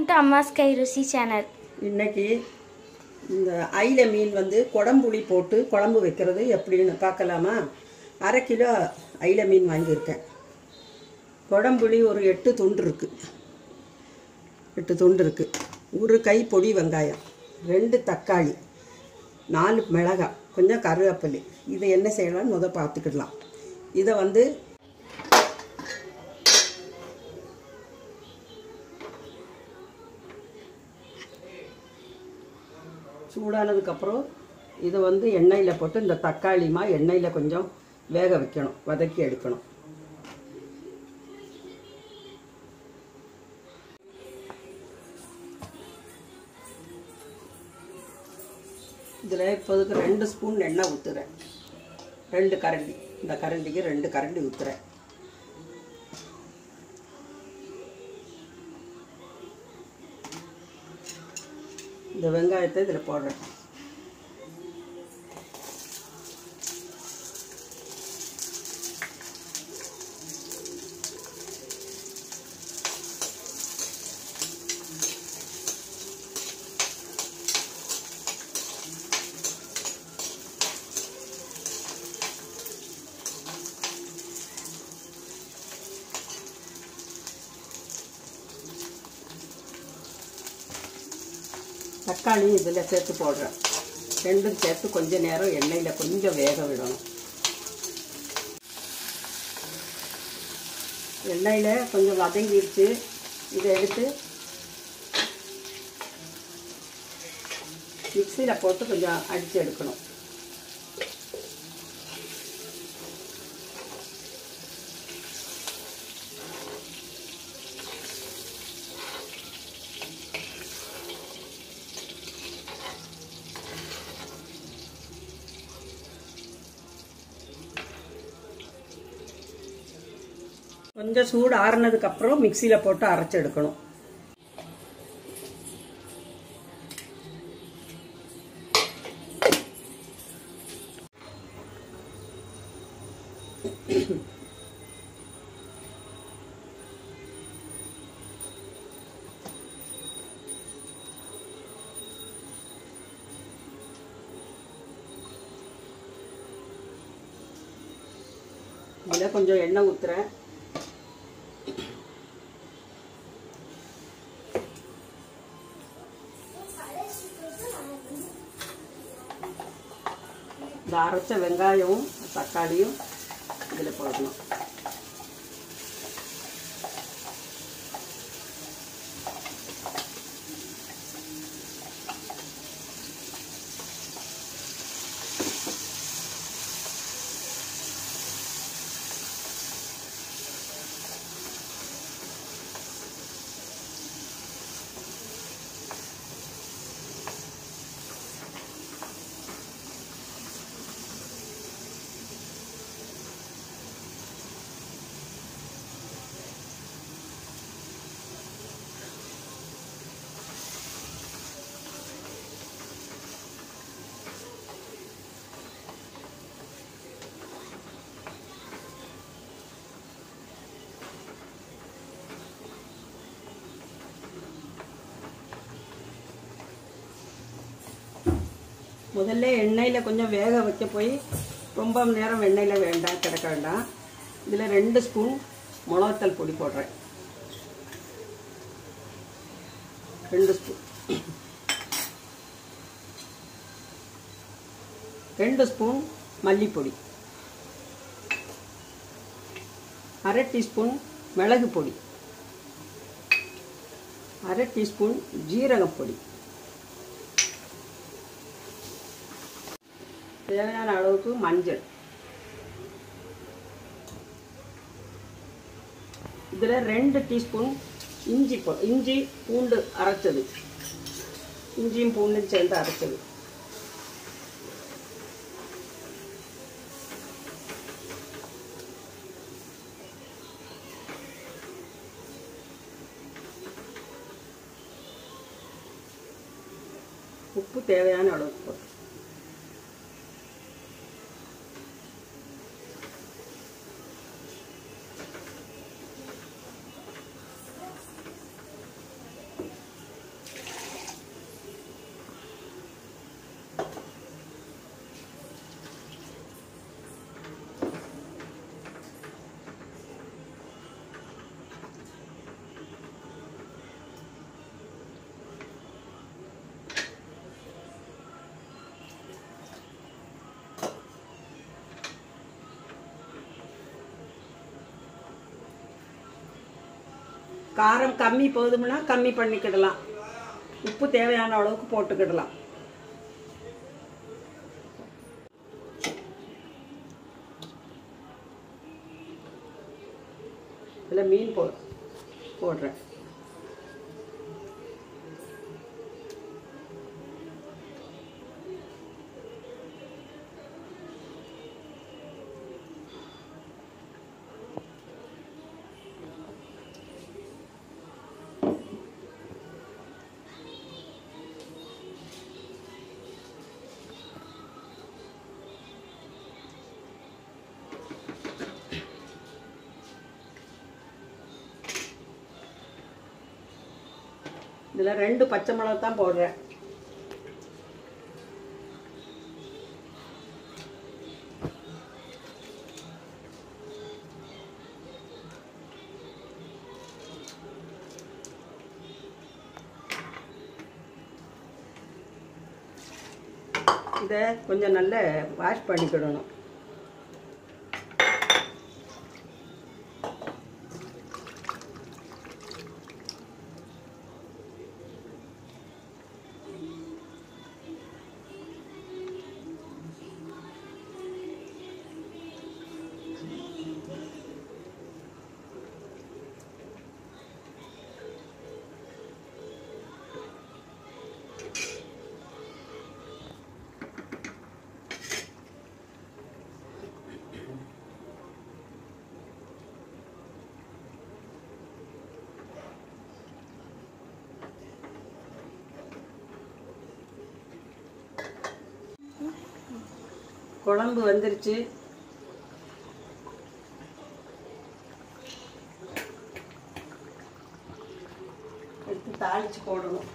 to அம்மாஸ் கை ருசி channel இன்னைக்கு இந்த ஐல மீன் வந்து குடம்புளி போட்டு குழம்பு வைக்கிறது எப்படின்னு பார்க்கலாமா அரை கிலோ ஐல மீன் வாங்கியிருக்கேன் குடம்புளி ஒரு எட்டு துண்டு இருக்கு எட்டு துண்டு இருக்கு ஒரு கை பொடி வெங்காயம் ரெண்டு தக்காளி நாலு மிளகாய் கொஞ்சம் கருவேப்பிலை இதை என்ன செய்யலாம்னு முத பார்த்துக்கிடலாம் இதை வந்து சூடானதுக்கப்புறம் இதை வந்து எண்ணெயில் போட்டு இந்த தக்காளிமா எண்ணெயில் கொஞ்சம் வேக வைக்கணும் வதக்கி எடுக்கணும் இதில் இப்போதுக்கு ரெண்டு ஸ்பூன் எண்ணெய் ஊற்றுறேன் ரெண்டு கரண்டி இந்த கரண்டிக்கு ரெண்டு கரண்டி ஊற்றுறேன் இந்த வெங்காயத்தை இதில் போடுறேன் தக்காளி இதில் சேர்த்து போடுறேன் ரெண்டும் சேர்த்து கொஞ்ச நேரம் எண்ணெயில் கொஞ்சம் வேக விடணும் எண்ணெயில் கொஞ்சம் வதங்கிருச்சு இதை எடுத்து மிக்சியில் போட்டு கொஞ்சம் அடித்து எடுக்கணும் கொஞ்சம் சூடு ஆறுனதுக்கு அப்புறம் மிக்சியில் போட்டு அரைச்சி எடுக்கணும் இதில் கொஞ்சம் எண்ணெய் ஊற்றுறேன் இந்த அரைச்ச வெங்காயமும் தக்காளியும் இதில் போடணும் முதல்ல எண்ணெயில் கொஞ்சம் வேக வைக்க போய் ரொம்ப நேரம் எண்ணெயில் வேண்டாம் கிடக்க வேண்டாம் இதில் ரெண்டு ஸ்பூன் மிளகுத்தல் பொடி போடுறேன் ரெண்டு ஸ்பூன் ரெண்டு ஸ்பூன் மல்லிப்பொடி அரை டீஸ்பூன் மிளகு பொடி அரை டீஸ்பூன் ஜீரகப்பொடி தேவையான அளவுக்கு மஞ்சள் இதில் ரெண்டு டீஸ்பூன் இஞ்சி போ இஞ்சி பூண்டு அரைச்சது இஞ்சியும் பூண்டும் சேர்ந்து அரைச்சது உப்பு தேவையான அளவுக்கு போட்டு காரம் கம்மி போதும்னா கம்மி பண்ணிக்கிடலாம் உப்பு தேவையான அளவுக்கு போட்டுக்கிடலாம் இதில் மீன் போ போடுறேன் இதில் ரெண்டு பச்சை மிளகா தான் போடுறேன் இதை கொஞ்சம் நல்ல வாஷ் பண்ணிக்கிடணும் குழம்பு வந்துருச்சு எடுத்து தாளிச்சு போடணும்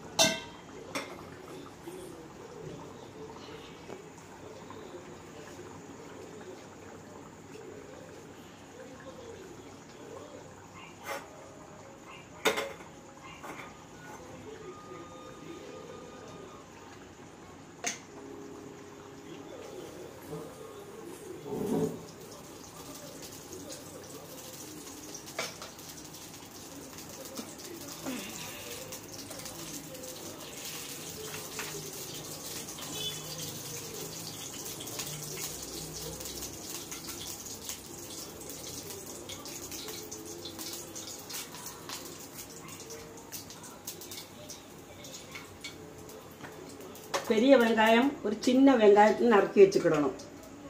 பெரிய வெங்காயம் ஒரு சின்ன வெங்காயத்தை நறுக்கி வச்சுக்கிடணும்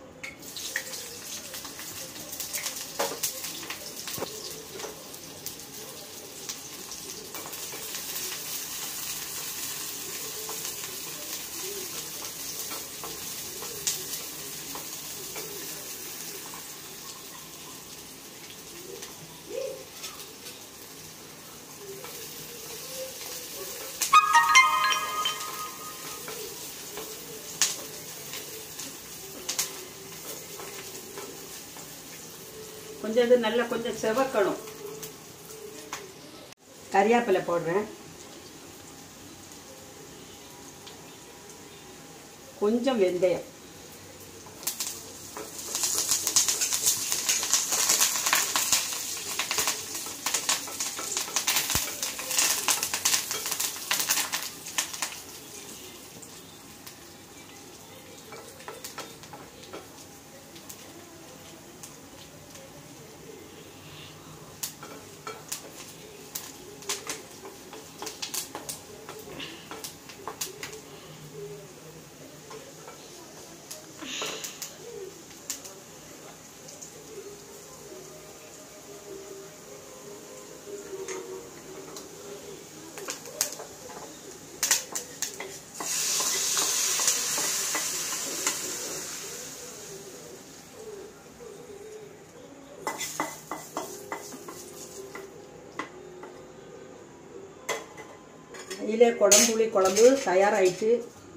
கொஞ்சம் இது நல்லா கொஞ்சம் செவக்கணும் கறியாப்பிலை போடுறேன் கொஞ்சம் வெந்தயம் இதிலே குடம்புளி குழம்பு தயாராயிட்டு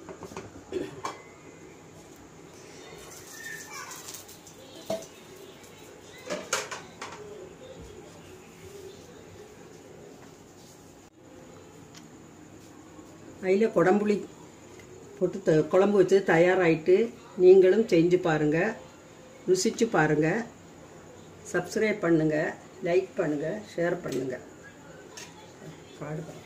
அதில் குடம்புளி போட்டு த குழம்பு வச்சு தயாராகிட்டு நீங்களும் செஞ்சு பாருங்கள் ருசிச்சு பாருங்கள் சப்ஸ்கிரைப் பண்ணுங்கள் லைக் பண்ணுங்கள் ஷேர் பண்ணுங்கள் பாடுபா